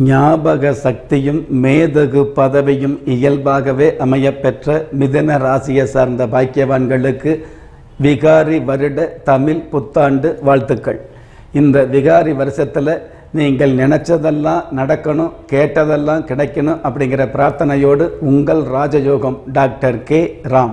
ஞாபக சக்தியும் மேதகு பதவியும் இயல்பாகவே அமையப்பெற்ற மிதன ராசியை சார்ந்த பாக்கியவான்களுக்கு விகாரி வருட தமிழ் புத்தாண்டு வாழ்த்துக்கள் இந்த விகாரி வருஷத்தில் நீங்கள் நினைச்சதெல்லாம் நடக்கணும் கேட்டதெல்லாம் கிடைக்கணும் அப்படிங்கிற பிரார்த்தனையோடு உங்கள் ராஜயோகம் டாக்டர் கே ராம்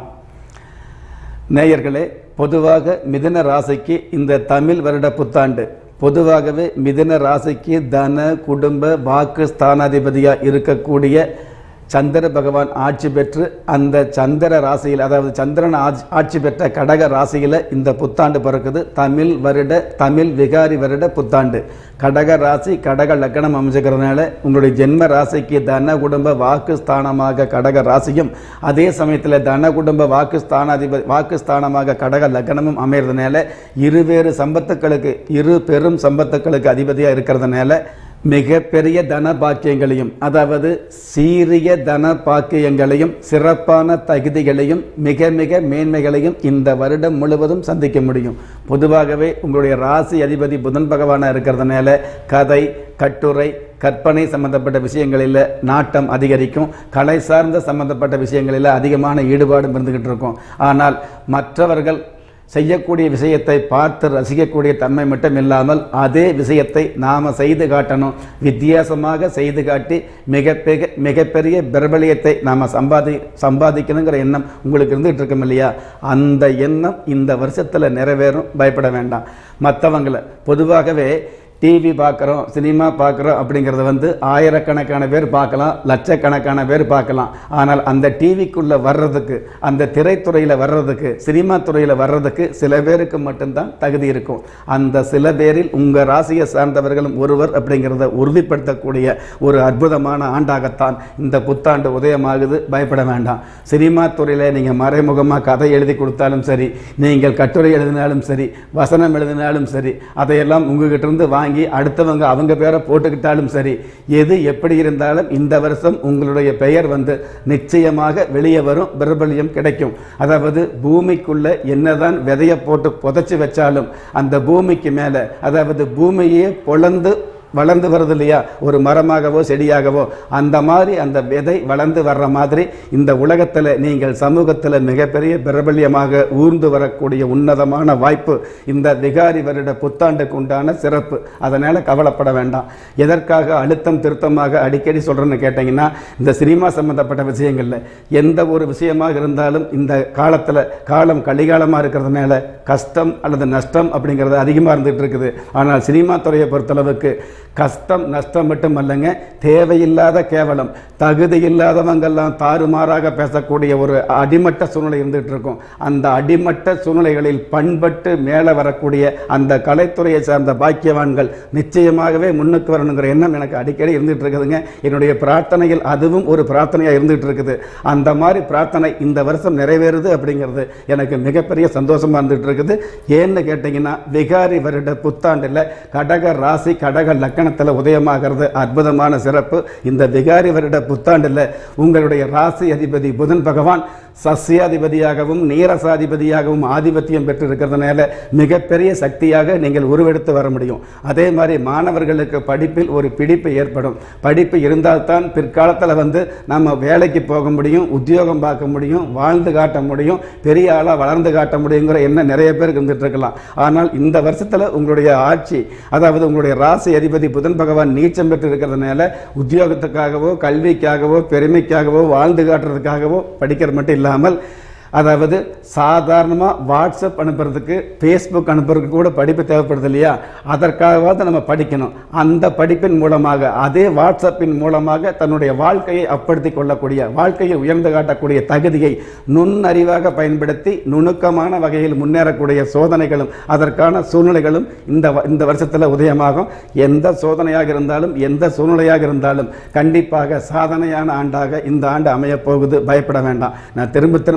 நேயர்களே பொதுவாக மிதுன ராசிக்கு இந்த தமிழ் வருட புத்தாண்டு பொதுவாகவே மிதுன ராசிக்கு தன குடும்ப வாக்கு ஸ்தானாதிபதியாக இருக்கக்கூடிய சந்திர பகவான் ஆட்சி பெற்று அந்த சந்திர ராசியில் அதாவது சந்திரன் ஆட்சி ஆட்சி பெற்ற கடக ராசியில் இந்த புத்தாண்டு பிறக்குது தமிழ் வருட தமிழ் விகாரி வருட புத்தாண்டு கடக ராசி கடக லக்கணம் அமைச்சுக்கிறதுனால உங்களுடைய ஜென்ம ராசிக்கு தன குடும்ப வாக்கு ஸ்தானமாக கடக ராசியும் அதே சமயத்தில் தன குடும்ப வாக்கு ஸ்தானாதிபதி வாக்கு ஸ்தானமாக கடக லக்னமும் அமைகிறதுனால இருவேறு சம்பத்துக்களுக்கு இரு பெரும் சம்பத்துக்களுக்கு அதிபதியாக இருக்கிறதுனால மிகப்பெரிய தன பாக்கியங்களையும் அதாவது சீரிய தன பாக்கியங்களையும் சிறப்பான தகுதிகளையும் மிக மிக மேன்மைகளையும் இந்த வருடம் முழுவதும் சந்திக்க முடியும் பொதுவாகவே உங்களுடைய ராசி அதிபதி புதன் பகவானாக இருக்கிறதுனால கதை கட்டுரை கற்பனை சம்பந்தப்பட்ட விஷயங்களில் நாட்டம் அதிகரிக்கும் கலை சார்ந்த சம்பந்தப்பட்ட விஷயங்களில் அதிகமான ஈடுபாடும் இருந்துகிட்டு இருக்கும் ஆனால் மற்றவர்கள் செய்யக்கூடிய விஷயத்தை பார்த்து ரசிக்கக்கூடிய தன்மை மட்டும் இல்லாமல் அதே விஷயத்தை நாம் செய்து காட்டணும் வித்தியாசமாக செய்து காட்டி மிக பெக மிகப்பெரிய பிரபலியத்தை நாம் சம்பாதி சம்பாதிக்கணுங்கிற எண்ணம் உங்களுக்கு இருந்துகிட்டு இருக்கும் இல்லையா அந்த எண்ணம் இந்த வருஷத்தில் நிறைவேறும் பயப்பட வேண்டாம் மற்றவங்களை பொதுவாகவே டிவி பார்க்குறோம் சினிமா பார்க்குறோம் அப்படிங்கிறத வந்து ஆயிரக்கணக்கான பேர் பார்க்கலாம் லட்சக்கணக்கான பேர் பார்க்கலாம் ஆனால் அந்த டிவிக்குள்ளே வர்றதுக்கு அந்த திரைத்துறையில் வர்றதுக்கு சினிமா துறையில் வர்றதுக்கு சில பேருக்கு மட்டும்தான் தகுதி இருக்கும் அந்த சில பேரில் உங்கள் ராசியை சார்ந்தவர்களும் ஒருவர் அப்படிங்கிறத உறுதிப்படுத்தக்கூடிய ஒரு அற்புதமான ஆண்டாகத்தான் இந்த புத்தாண்டு உதயமாகுது பயப்பட வேண்டாம் சினிமா துறையில் நீங்கள் மறைமுகமாக கதை எழுதி கொடுத்தாலும் சரி நீங்கள் கட்டுரை எழுதினாலும் சரி வசனம் எழுதினாலும் சரி அதையெல்லாம் உங்ககிட்ட இருந்து வாங்கி அடுத்தவங்க அவங்க பேரை போட்டுக்கிட்டாலும் சரி எது எப்படி இருந்தாலும் இந்த வருஷம் உங்களுடைய பெயர் வந்து நிச்சயமாக வெளியே வரும் பிரபல்யம் கிடைக்கும் அதாவது பூமிக்குள்ள என்னதான் விதைய போட்டு புதைச்சி வச்சாலும் அந்த பூமிக்கு மேலே அதாவது பூமியே பொழந்து வளர்ந்து வருது இல்லையா ஒரு மரமாகவோ செடியாகவோ அந்த மாதிரி அந்த விதை வளர்ந்து வர்ற மாதிரி இந்த உலகத்தில் நீங்கள் சமூகத்தில் மிகப்பெரிய பிரபல்யமாக ஊர்ந்து வரக்கூடிய உன்னதமான வாய்ப்பு இந்த விகாரி வருட புத்தாண்டுக்கு உண்டான சிறப்பு அதனால் கவலைப்பட வேண்டாம் எதற்காக அழுத்தம் திருத்தமாக அடிக்கடி சொல்கிறேன்னு கேட்டிங்கன்னா இந்த சினிமா சம்பந்தப்பட்ட விஷயங்களில் எந்த ஒரு விஷயமாக இருந்தாலும் இந்த காலத்தில் காலம் கலிகாலமாக இருக்கிறதுனால கஷ்டம் அல்லது நஷ்டம் அப்படிங்கிறது அதிகமாக இருந்துகிட்டு இருக்குது ஆனால் சினிமா துறையை பொறுத்தளவுக்கு கஷ்டம் நஷ்டம் மட்டும் அல்லங்க தேவையில்லாத கேவலம் தகுதி இல்லாதவங்கெல்லாம் தாறுமாறாக பேசக்கூடிய ஒரு அடிமட்ட சூழ்நிலை இருந்துகிட்டு இருக்கும் அந்த அடிமட்ட சூழ்நிலைகளில் பண்பட்டு மேலே வரக்கூடிய அந்த கலைத்துறையை சார்ந்த பாக்கியவான்கள் நிச்சயமாகவே முன்னுக்கு வரணுங்கிற எண்ணம் எனக்கு அடிக்கடி இருந்துகிட்டு இருக்குதுங்க என்னுடைய பிரார்த்தனையில் அதுவும் ஒரு பிரார்த்தனையாக இருந்துகிட்டு இருக்குது அந்த மாதிரி பிரார்த்தனை இந்த வருஷம் நிறைவேறுது அப்படிங்கிறது எனக்கு மிகப்பெரிய சந்தோஷமாக இருந்துகிட்டு இருக்குது ஏன்னு கேட்டிங்கன்னா விகாரி வருட புத்தாண்டில் கடக ராசி கடக லக்கணத்தில் உதயமாகிறது அற்புதமான சிறப்பு இந்த விகாரி வருட புத்தாண்டில் உங்களுடைய ராசி அதிபதி புதன் பகவான் சஸ்யாதிபதியாகவும் நீரசாதிபதியாகவும் ஆதிபத்தியம் பெற்றிருக்கிறதுனால மிகப்பெரிய சக்தியாக நீங்கள் உருவெடுத்து வர முடியும் அதே மாதிரி மாணவர்களுக்கு படிப்பில் ஒரு பிடிப்பு ஏற்படும் படிப்பு இருந்தால்தான் பிற்காலத்தில் வந்து நம்ம வேலைக்கு போக முடியும் உத்தியோகம் பார்க்க முடியும் வாழ்ந்து காட்ட முடியும் பெரிய ஆளாக வளர்ந்து காட்ட முடியுங்கிற எண்ணம் நிறைய பேருக்கு இருந்துட்டு இருக்கலாம் ஆனால் இந்த வருஷத்தில் உங்களுடைய ஆட்சி அதாவது உங்களுடைய ராசி அதிபதி புதன் பகவான் நீச்சம் பெற்று இருக்கிறதுனால உத்தியோகத்துக்காகவோ கல்விக்காகவோ பெருமைக்காகவோ வாழ்ந்து காட்டுறதுக்காகவோ படிக்கிறது மட்டும் இல்லாமல் அதாவது சாதாரணமாக வாட்ஸ்அப் அனுப்புறதுக்கு ஃபேஸ்புக் அனுப்புறதுக்கு கூட படிப்பு தேவைப்படுது இல்லையா அதற்காகவாவது நம்ம படிக்கணும் அந்த படிப்பின் மூலமாக அதே வாட்ஸ்அப்பின் மூலமாக தன்னுடைய வாழ்க்கையை அப்படுத்தி கொள்ளக்கூடிய வாழ்க்கையை உயர்ந்து காட்டக்கூடிய தகுதியை நுண்ணறிவாக பயன்படுத்தி நுணுக்கமான வகையில் முன்னேறக்கூடிய சோதனைகளும் அதற்கான சூழ்நிலைகளும் இந்த வ- இந்த வருஷத்தில் உதயமாகும் எந்த சோதனையாக இருந்தாலும் எந்த சூழ்நிலையாக இருந்தாலும் கண்டிப்பாக சாதனையான ஆண்டாக இந்த ஆண்டு அமையப் போகுது பயப்பட வேண்டாம் நான் திரும்ப திரும்ப சொல்கிறேங்க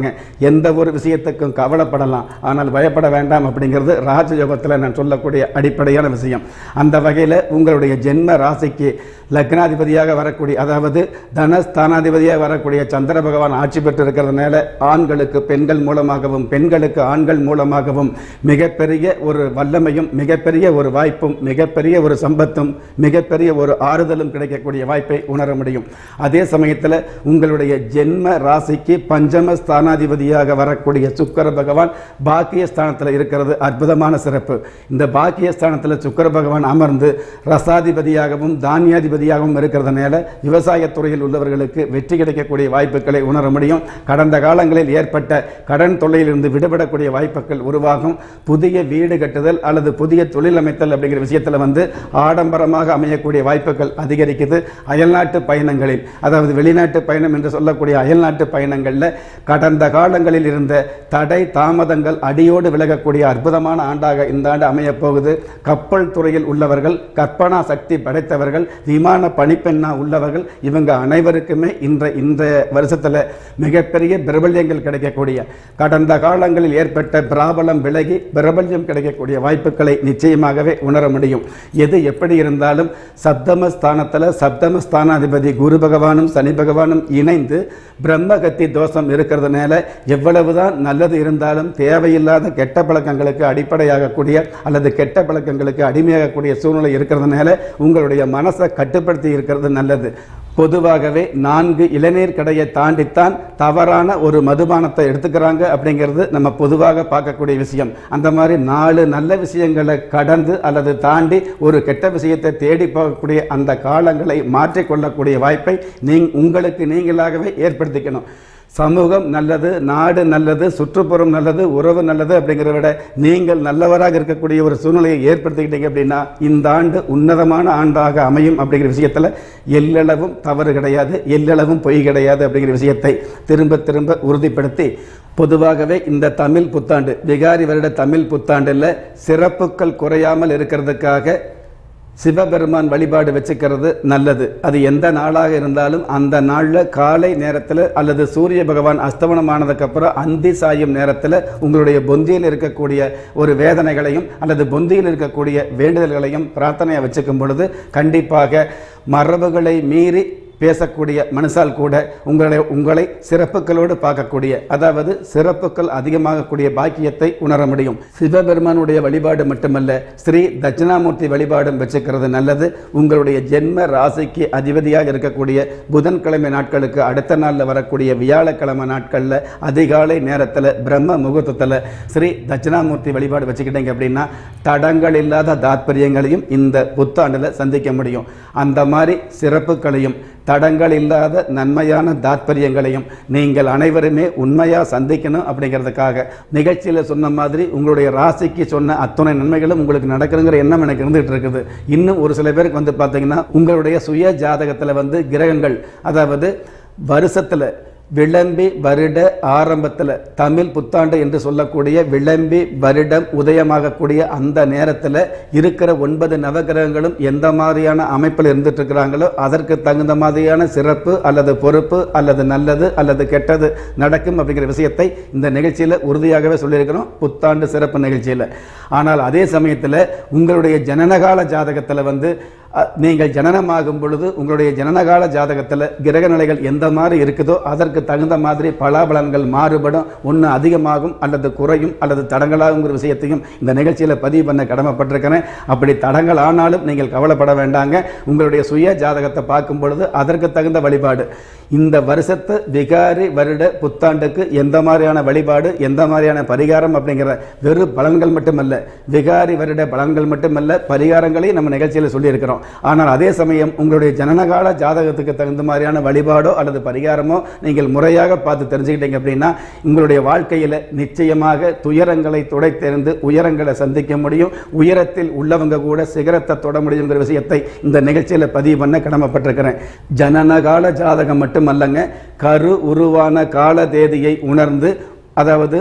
சொல்லப்படுங்க எந்த ஒரு விஷயத்துக்கும் கவலைப்படலாம் ஆனால் பயப்பட வேண்டாம் அப்படிங்கிறது ராஜயோகத்தில் நான் சொல்லக்கூடிய அடிப்படையான விஷயம் அந்த வகையில் உங்களுடைய ஜென்ம ராசிக்கு லக்னாதிபதியாக வரக்கூடிய அதாவது தனஸ்தானாதிபதியாக வரக்கூடிய சந்திர பகவான் ஆட்சி பெற்று இருக்கிறதுனால ஆண்களுக்கு பெண்கள் மூலமாகவும் பெண்களுக்கு ஆண்கள் மூலமாகவும் மிகப்பெரிய ஒரு வல்லமையும் மிகப்பெரிய ஒரு வாய்ப்பும் மிகப்பெரிய ஒரு சம்பத்தும் மிகப்பெரிய ஒரு ஆறுதலும் கிடைக்கக்கூடிய வாய்ப்பை உணர முடியும் அதே சமயத்தில் உங்களுடைய ஜென்ம ராசிக்கு பஞ்சம ஸ்தானாதிபதியாக வரக்கூடிய சுக்கர பகவான் பாக்கிய ஸ்தானத்தில் இருக்கிறது அற்புதமான சிறப்பு இந்த பாக்கிய ஸ்தானத்தில் சுக்கர பகவான் அமர்ந்து ரசாதிபதியாகவும் தானியாதிபதியாகவும் இருக்கிறதுனால விவசாயத்துறையில் உள்ளவர்களுக்கு வெற்றி கிடைக்கக்கூடிய வாய்ப்புகளை உணர முடியும் கடந்த காலங்களில் ஏற்பட்ட கடன் தொல்லையிலிருந்து விடுபடக்கூடிய வாய்ப்புகள் உருவாகும் புதிய வீடு கட்டுதல் அல்லது புதிய தொழில் அமைத்தல் அப்படிங்கிற விஷயத்தில் வந்து ஆடம்பரமாக அமையக்கூடிய வாய்ப்புகள் அதிகரிக்குது அயல்நாட்டு பயணங்களில் அதாவது வெளிநாட்டு பயணம் என்று சொல்லக்கூடிய அயல்நாட்டு பயணங்களில் கடந்த காலங்களில் இருந்த தடை தாமதங்கள் அடியோடு விலகக்கூடிய அற்புதமான ஆண்டாக இந்த ஆண்டு அமையப் போகுது கப்பல் துறையில் உள்ளவர்கள் கற்பனா சக்தி படைத்தவர்கள் விமான பணிப்பெண்ணா உள்ளவர்கள் இவங்க அனைவருக்குமே இந்த இந்த வருஷத்துல மிகப்பெரிய பிரபல்யங்கள் கிடைக்கக்கூடிய கடந்த காலங்களில் ஏற்பட்ட பிராபலம் விலகி பிரபல்யம் கிடைக்கக்கூடிய வாய்ப்புகளை நிச்சயமாகவே உணர முடியும் எது எப்படி இருந்தாலும் சப்தம ஸ்தானத்துல சப்தம ஸ்தானாதிபதி குரு பகவானும் சனி பகவானும் இணைந்து பிரம்மகத்தி தோஷம் இருக்கிறதுனால எவ்வளவுதான் நல்லது இருந்தாலும் தேவையில்லாத கெட்ட பழக்கங்களுக்கு அடிப்படையாகக்கூடிய அல்லது கெட்ட பழக்கங்களுக்கு அடிமையாகக்கூடிய சூழ்நிலை இருக்கிறதுனால உங்களுடைய மனசை கட்டுப்படுத்தி இருக்கிறது நல்லது பொதுவாகவே நான்கு இளநீர் கடையை தாண்டித்தான் தவறான ஒரு மதுபானத்தை எடுத்துக்கிறாங்க அப்படிங்கிறது நம்ம பொதுவாக பார்க்கக்கூடிய விஷயம் அந்த மாதிரி நாலு நல்ல விஷயங்களை கடந்து அல்லது தாண்டி ஒரு கெட்ட விஷயத்தை தேடி போகக்கூடிய அந்த காலங்களை மாற்றிக்கொள்ளக்கூடிய வாய்ப்பை நீங் உங்களுக்கு நீங்களாகவே ஏற்படுத்திக்கணும் சமூகம் நல்லது நாடு நல்லது சுற்றுப்புறம் நல்லது உறவு நல்லது அப்படிங்கிறத விட நீங்கள் நல்லவராக இருக்கக்கூடிய ஒரு சூழ்நிலையை ஏற்படுத்திக்கிட்டீங்க அப்படின்னா இந்த ஆண்டு உன்னதமான ஆண்டாக அமையும் அப்படிங்கிற விஷயத்தில் எல்லளவும் தவறு கிடையாது எல்லளவும் பொய் கிடையாது அப்படிங்கிற விஷயத்தை திரும்ப திரும்ப உறுதிப்படுத்தி பொதுவாகவே இந்த தமிழ் புத்தாண்டு விகாரி வருட தமிழ் புத்தாண்டில் சிறப்புகள் குறையாமல் இருக்கிறதுக்காக சிவபெருமான் வழிபாடு வச்சுக்கிறது நல்லது அது எந்த நாளாக இருந்தாலும் அந்த நாளில் காலை நேரத்தில் அல்லது சூரிய பகவான் அஸ்தமனமானதுக்கப்புறம் அந்தி சாயும் நேரத்தில் உங்களுடைய பொந்தியில் இருக்கக்கூடிய ஒரு வேதனைகளையும் அல்லது பொந்தியில் இருக்கக்கூடிய வேண்டுதல்களையும் பிரார்த்தனையை வச்சுக்கும் பொழுது கண்டிப்பாக மரபுகளை மீறி பேசக்கூடிய மனுஷால் கூட உங்களை உங்களை சிறப்புகளோடு பார்க்கக்கூடிய அதாவது சிறப்புகள் அதிகமாகக்கூடிய பாக்கியத்தை உணர முடியும் சிவபெருமானுடைய வழிபாடு மட்டுமல்ல ஸ்ரீ தட்சிணாமூர்த்தி வழிபாடும் வச்சுக்கிறது நல்லது உங்களுடைய ஜென்ம ராசிக்கு அதிபதியாக இருக்கக்கூடிய புதன்கிழமை நாட்களுக்கு அடுத்த நாளில் வரக்கூடிய வியாழக்கிழமை நாட்களில் அதிகாலை நேரத்தில் பிரம்ம முகூர்த்தத்தில் ஸ்ரீ தட்சிணாமூர்த்தி வழிபாடு வச்சுக்கிட்டீங்க அப்படின்னா தடங்கள் இல்லாத தாத்பரியங்களையும் இந்த புத்தாண்டில் சந்திக்க முடியும் அந்த மாதிரி சிறப்புகளையும் தடங்கள் இல்லாத நன்மையான தாத்பரியங்களையும் நீங்கள் அனைவருமே உண்மையாக சந்திக்கணும் அப்படிங்கிறதுக்காக நிகழ்ச்சியில் சொன்ன மாதிரி உங்களுடைய ராசிக்கு சொன்ன அத்தனை நன்மைகளும் உங்களுக்கு நடக்கணுங்கிற எண்ணம் எனக்கு இருந்துகிட்டு இருக்குது இன்னும் ஒரு சில பேருக்கு வந்து பார்த்தீங்கன்னா உங்களுடைய சுய ஜாதகத்தில் வந்து கிரகங்கள் அதாவது வருஷத்தில் விளம்பி வருட ஆரம்பத்தில் தமிழ் புத்தாண்டு என்று சொல்லக்கூடிய விளம்பி வருடம் உதயமாகக்கூடிய அந்த நேரத்தில் இருக்கிற ஒன்பது நவகிரகங்களும் எந்த மாதிரியான அமைப்பில் இருந்துட்டு இருக்கிறாங்களோ அதற்கு தகுந்த மாதிரியான சிறப்பு அல்லது பொறுப்பு அல்லது நல்லது அல்லது கெட்டது நடக்கும் அப்படிங்கிற விஷயத்தை இந்த நிகழ்ச்சியில் உறுதியாகவே சொல்லியிருக்கிறோம் புத்தாண்டு சிறப்பு நிகழ்ச்சியில் ஆனால் அதே சமயத்தில் உங்களுடைய ஜனனகால ஜாதகத்தில் வந்து அ, நீங்கள் ஜனனமாகும் பொழுது உங்களுடைய ஜனனகால ஜாதகத்தில் கிரக நிலைகள் எந்த மாதிரி இருக்குதோ அதற்கு தகுந்த மாதிரி பலாபலன்கள் மாறுபடும் ஒன்று அதிகமாகும் அல்லது குறையும் அல்லது தடங்களாகுங்கிற விஷயத்தையும் இந்த நிகழ்ச்சியில் பதிவு பண்ண கடமைப்பட்டிருக்கிறேன் அப்படி தடங்கள் ஆனாலும் நீங்கள் கவலைப்பட வேண்டாங்க உங்களுடைய சுய ஜாதகத்தை பார்க்கும் பொழுது அதற்கு தகுந்த வழிபாடு இந்த வருஷத்து விகாரி வருட புத்தாண்டுக்கு எந்த மாதிரியான வழிபாடு எந்த மாதிரியான பரிகாரம் அப்படிங்கிற வெறும் பலன்கள் மட்டுமல்ல விகாரி வருட பலன்கள் மட்டுமல்ல பரிகாரங்களையும் நம்ம நிகழ்ச்சியில் சொல்லியிருக்கிறோம் ஆனால் அதே சமயம் உங்களுடைய ஜனனகால ஜாதகத்துக்கு தகுந்த மாதிரியான வழிபாடோ அல்லது பரிகாரமோ நீங்கள் முறையாக பார்த்து தெரிஞ்சுக்கிட்டீங்க அப்படின்னா உங்களுடைய வாழ்க்கையில் நிச்சயமாக துயரங்களை துடைத்தெறிந்து உயரங்களை சந்திக்க முடியும் உயரத்தில் உள்ளவங்க கூட சிகரத்தை தொட முடியுங்கிற விஷயத்தை இந்த நிகழ்ச்சியில் பதிவு பண்ண கடமைப்பட்டிருக்கிறேன் ஜனனகால ஜாதகம் மட்டுமல்லங்க கரு உருவான கால தேதியை உணர்ந்து அதாவது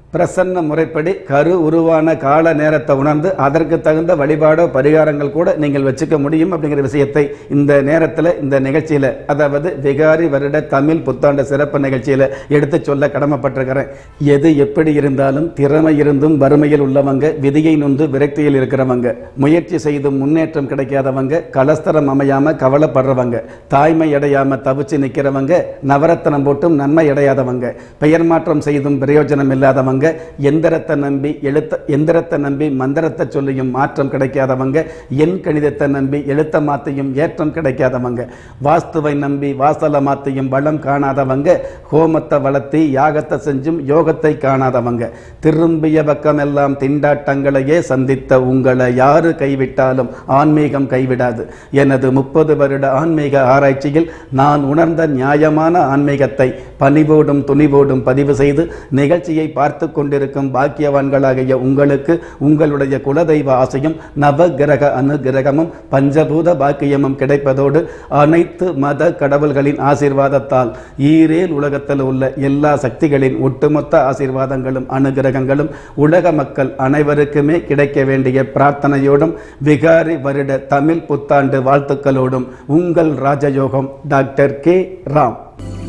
பிரசன்ன முறைப்படி கரு உருவான கால நேரத்தை உணர்ந்து அதற்கு தகுந்த வழிபாடோ பரிகாரங்கள் கூட நீங்கள் வச்சுக்க முடியும் அப்படிங்கிற விஷயத்தை இந்த நேரத்தில் இந்த நிகழ்ச்சியில் அதாவது விகாரி வருட தமிழ் புத்தாண்டு சிறப்பு நிகழ்ச்சியில் எடுத்து சொல்ல கடமைப்பட்டிருக்கிறேன் எது எப்படி இருந்தாலும் திறமை இருந்தும் வறுமையில் உள்ளவங்க விதியை நொந்து விரக்தியில் இருக்கிறவங்க முயற்சி செய்தும் முன்னேற்றம் கிடைக்காதவங்க கலஸ்தரம் அமையாம கவலைப்படுறவங்க தாய்மை அடையாம தவிச்சு நிற்கிறவங்க நவரத்தனம் போட்டும் நன்மை அடையாதவங்க பெயர் மாற்றம் செய்தும் பிரயோஜனம் இல்லாதவங்க எந்திரத்தை நம்பி எழுத்த எந்திரத்தை நம்பி மந்திரத்தை சொல்லியும் மாற்றம் கிடைக்காதவங்க எண் கணிதத்தை நம்பி எழுத்த மாத்தையும் ஏற்றம் கிடைக்காதவங்க வாஸ்துவை நம்பி வாசலை மாத்தையும் வளம் காணாதவங்க ஹோமத்தை வளர்த்தி யாகத்தை செஞ்சும் யோகத்தை காணாதவங்க திரும்பிய பக்கமெல்லாம் திண்டாட்டங்களையே சந்தித்த உங்களை யாரு கைவிட்டாலும் ஆன்மீகம் கைவிடாது எனது முப்பது வருட ஆன்மீக ஆராய்ச்சியில் நான் உணர்ந்த நியாயமான ஆன்மீகத்தை பணிவோடும் துணிவோடும் பதிவு செய்து நிகழ்ச்சியை பார்த்து கொண்டிருக்கும் பாக்கியவான்களாகிய உங்களுக்கு உங்களுடைய குலதெய்வ ஆசையும் நவகிரக அனுகிரகமும் பஞ்சபூத பாக்கியமும் கிடைப்பதோடு அனைத்து மத கடவுள்களின் ஆசீர்வாதத்தால் ஈரேல் உலகத்தில் உள்ள எல்லா சக்திகளின் ஒட்டுமொத்த ஆசீர்வாதங்களும் அனுகிரகங்களும் உலக மக்கள் அனைவருக்குமே கிடைக்க வேண்டிய பிரார்த்தனையோடும் விகாரி வருட தமிழ் புத்தாண்டு வாழ்த்துக்களோடும் உங்கள் ராஜயோகம் டாக்டர் கே ராம்